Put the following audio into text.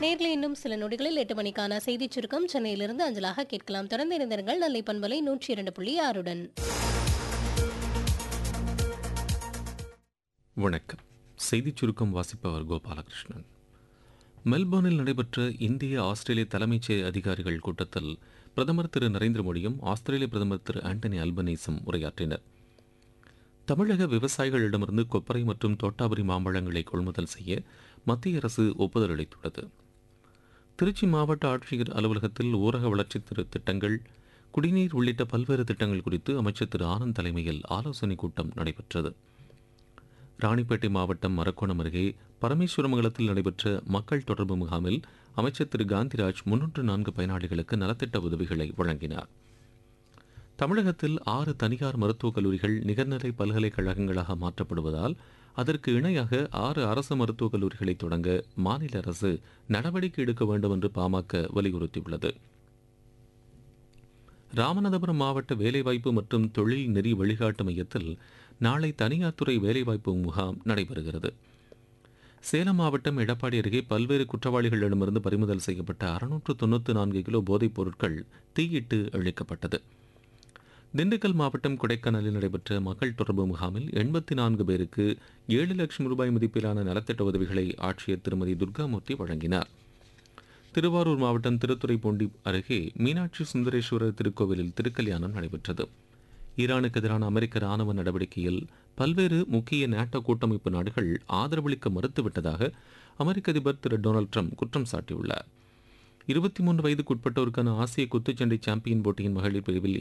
நேர்ல இன்னும் சில நொடிகளில் எட்டு மணிக்கான செய்திச் சுருக்கம் சென்னையிலிருந்து அஞ்சலாக கேட்கலாம் தொடர்ந்து இருந்திருங்கள் நெல்லை பண்பலை நூற்றி இரண்டு புள்ளி ஆறுடன் வணக்கம் செய்திச் சுருக்கம் வாசிப்பவர் கோபாலகிருஷ்ணன் மெல்போர்னில் நடைபெற்ற இந்திய ஆஸ்திரேலிய தலைமைச் செயல் அதிகாரிகள் கூட்டத்தில் பிரதமர் திரு நரேந்திர மோடியும் ஆஸ்திரேலிய பிரதமர் திரு ஆண்டனி அல்பனீஸும் உரையாற்றினர் தமிழக விவசாயிகளிடமிருந்து கொப்பரை மற்றும் தோட்டாபுரி மாம்பழங்களை கொள்முதல் செய்ய மத்திய அரசு ஒப்புதல் அளித்துள்ளது திருச்சி மாவட்ட ஆட்சியர் அலுவலகத்தில் ஊரக வளர்ச்சி திரு திட்டங்கள் குடிநீர் உள்ளிட்ட பல்வேறு திட்டங்கள் குறித்து அமைச்சர் திரு ஆனந்த் தலைமையில் ஆலோசனைக் கூட்டம் நடைபெற்றது ராணிப்பேட்டை மாவட்டம் மரக்கோணம் அருகே பரமேஸ்வரமங்கலத்தில் நடைபெற்ற மக்கள் தொடர்பு முகாமில் அமைச்சர் திரு காந்திராஜ் முன்னூற்று நான்கு பயனாளிகளுக்கு நலத்திட்ட உதவிகளை வழங்கினார் தமிழகத்தில் ஆறு தனியார் மருத்துவக் கல்லூரிகள் நிகர்நிலை பல்கலைக்கழகங்களாக மாற்றப்படுவதால் அதற்கு இணையாக ஆறு அரசு மருத்துவக் கல்லூரிகளை தொடங்க மாநில அரசு நடவடிக்கை எடுக்க வேண்டும் என்று பாமக வலியுறுத்தியுள்ளது ராமநாதபுரம் மாவட்ட வேலைவாய்ப்பு மற்றும் தொழில் நெறி வழிகாட்டு மையத்தில் நாளை தனியார் துறை வேலைவாய்ப்பு முகாம் நடைபெறுகிறது சேலம் மாவட்டம் எடப்பாடி அருகே பல்வேறு குற்றவாளிகளிடமிருந்து பறிமுதல் செய்யப்பட்ட அறுநூற்று தொண்ணூற்று நான்கு கிலோ போதைப் பொருட்கள் தீயிட்டு அழிக்கப்பட்டது திண்டுக்கல் மாவட்டம் கொடைக்கானலில் நடைபெற்ற மக்கள் தொடர்பு முகாமில் எண்பத்தி நான்கு பேருக்கு ஏழு லட்சம் ரூபாய் மதிப்பிலான நலத்திட்ட உதவிகளை ஆட்சியர் திருமதி துர்காமூர்த்தி வழங்கினார் திருவாரூர் மாவட்டம் திருத்துறைப்பூண்டி அருகே மீனாட்சி சுந்தரேஸ்வரர் திருக்கோவிலில் திருக்கல்யாணம் நடைபெற்றது ஈரானுக்கு எதிரான அமெரிக்க ராணுவ நடவடிக்கையில் பல்வேறு முக்கிய நேட்டோ கூட்டமைப்பு நாடுகள் ஆதரவளிக்க மறுத்துவிட்டதாக அமெரிக்க அதிபர் திரு டொனால்ட் ட்ரம்ப் குற்றம் சாட்டியுள்ளார் இருபத்தி மூன்று வயதுக்குட்பட்டோருக்கான ஆசிய குத்துச்சண்டை சாம்பியன் போட்டியின் மகளிர் பிரிவில்